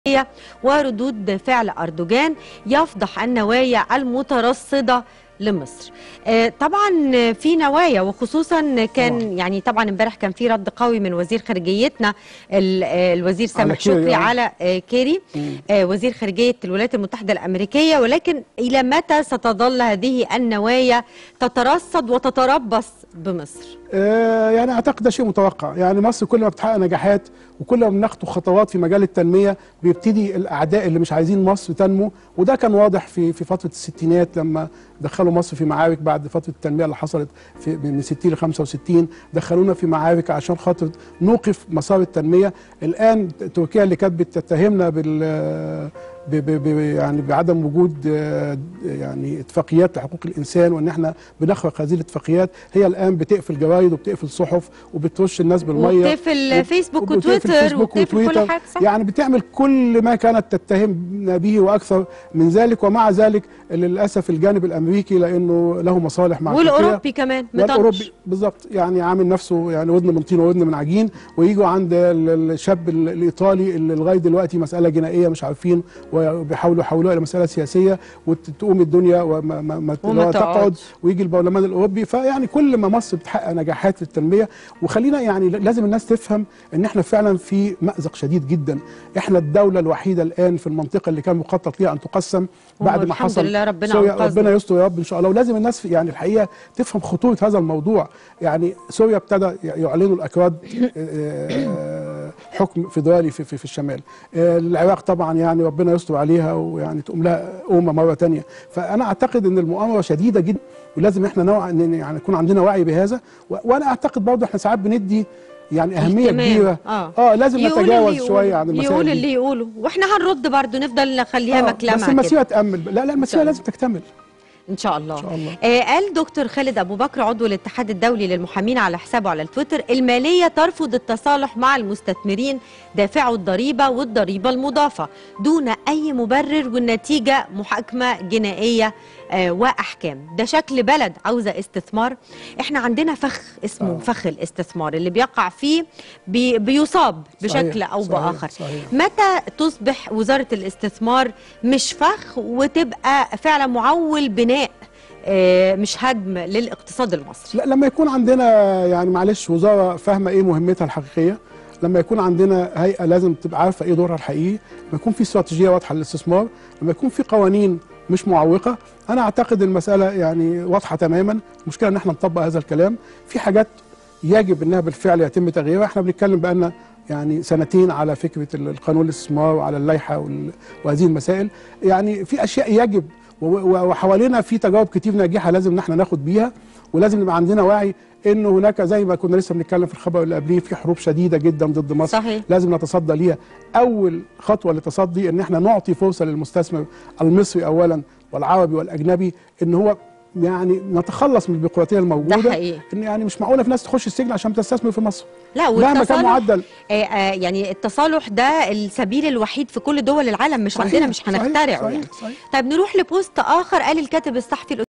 وردود فعل أردوغان يفضح النوايا المترصدة لمصر آه، طبعا في نوايا وخصوصا كان طبعاً. يعني طبعا امبارح كان في رد قوي من وزير خارجيتنا ال- آه، الوزير سامح كيري، شكري آه. على آه، كيري مم. آه، وزير خارجية الولايات المتحدة الأمريكية ولكن إلى متى ستظل هذه النوايا تترصد وتتربص بمصر آه، يعني اعتقد ده شيء متوقع يعني مصر كل ما بتحقق نجاحات وكل ما بناخد خطوات في مجال التنميه بيبتدي الاعداء اللي مش عايزين مصر تنمو وده كان واضح في في فتره الستينات لما دخلوا مصر في معارك بعد فتره التنميه اللي حصلت في من 60 ل 65 دخلونا في معارك عشان خاطر نوقف مسار التنميه الان تركيا اللي كانت بتتهمنا بال ب ب ب يعني بعدم وجود آه، يعني اتفاقيات لحقوق الانسان وان احنا بنخرق هذه الاتفاقيات هي الان بتقفل جرايد وبتقفل صحف وبترش الناس بالميه وبتقفل وب- فيسبوك وبتقفل وتويتر فيسبوك وبتقفل كل وتويتر. حاجة صح يعني بتعمل كل ما كانت تتهمنا به واكثر من ذلك ومع ذلك للاسف الجانب الامريكي لانه له مصالح مع تركيا والأوروبي كمان مطنش والاوروبي بالظبط يعني عامل نفسه يعني ودن من طين وودن من عجين ويجوا عند ال- الشاب ال- الايطالي اللي لغايه دلوقتي مساله جنائيه مش عارفين وبيحاولوا يحولوها الى مساله سياسيه وتقوم الدنيا وما ما ما وما ما تقعد. تقعد ويجي البرلمان الاوروبي فيعني كل ما مصر بتحقق نجاحات في التنميه وخلينا يعني لازم الناس تفهم ان احنا فعلا في مازق شديد جدا احنا الدوله الوحيده الان في المنطقه اللي كان مخطط ليها ان تقسم بعد ما والحمد حصل لله ربنا سوريا أنقذنا. ربنا يستر يا رب ان شاء الله ولازم الناس في- يعني الحقيقه تفهم خطوره هذا الموضوع يعني سوريا ابتدى يعلنوا الاكراد آه، حكم فيدرالي في, في, في الشمال آه، العراق طبعا يعني ربنا يستر عليها ويعني تقوم لها امه مره تانية فانا اعتقد ان المؤامره شديده جدا ولازم احنا نوع إن يعني يكون عندنا وعي بهذا و- وانا اعتقد برضه احنا ساعات بندي يعني اهميه اهتمام. كبيره اه اه لازم يقول نتجاوز اللي شويه يقوله. عن المسائل يقول دي. اللي يقوله واحنا هنرد برضو نفضل نخليها آه، مكلمه بس كده المسيره تامل لا لا المسيره الله. لازم تكتمل ان شاء الله, إن شاء الله. آه قال دكتور خالد ابو بكر عضو الاتحاد الدولي للمحامين على حسابه على التويتر الماليه ترفض التصالح مع المستثمرين دافعوا الضريبه والضريبه المضافه دون اي مبرر والنتيجه محاكمه جنائيه آه واحكام ده شكل بلد عاوزه استثمار احنا عندنا فخ اسمه آه. فخ الاستثمار اللي بيقع فيه بي بيصاب بشكل صحيح، او صحيح، باخر صحيح. متى تصبح وزارة الاستثمار مش فخ وتبقى فعلا معول بناء آه، مش هدم للاقتصاد المصري لا لما يكون عندنا يعني معلش وزاره فاهمه ايه مهمتها الحقيقيه لما يكون عندنا هيئه لازم تبقى عارفه ايه دورها الحقيقي لما يكون في استراتيجيه واضحه للاستثمار لما يكون في قوانين مش معوقه انا اعتقد المساله يعني واضحه تماما المشكله ان احنا نطبق هذا الكلام في حاجات يجب انها بالفعل يتم تغييرها احنا بنتكلم بقالنا يعني سنتين على فكره ال- القانون الاستثمار وعلى اللائحه وال- وهذه المسائل يعني في اشياء يجب و- و- وحوالينا في تجارب كتير ناجحه لازم ان احنا ناخد بيها ولازم يبقى عندنا وعي ان هناك زي ما كنا لسه بنتكلم في الخبر اللي قبليه في حروب شديده جدا ضد مصر صحيح. لازم نتصدى ليها اول خطوه للتصدي ان احنا نعطي فرصه للمستثمر المصري اولا والعربي والاجنبي ان هو يعني نتخلص من البيروقراطيه الموجوده ده حقيقي. ان يعني مش معقوله في ناس تخش السجن عشان تستثمر في مصر لا مهما كان والتصالح معدل آه، آه، يعني التصالح ده السبيل الوحيد في كل دول العالم مش صحيح، عندنا مش صحيح، هنخترعه صحيح، يعني صحيح. طيب نروح لبوست اخر قال الكاتب الصحفي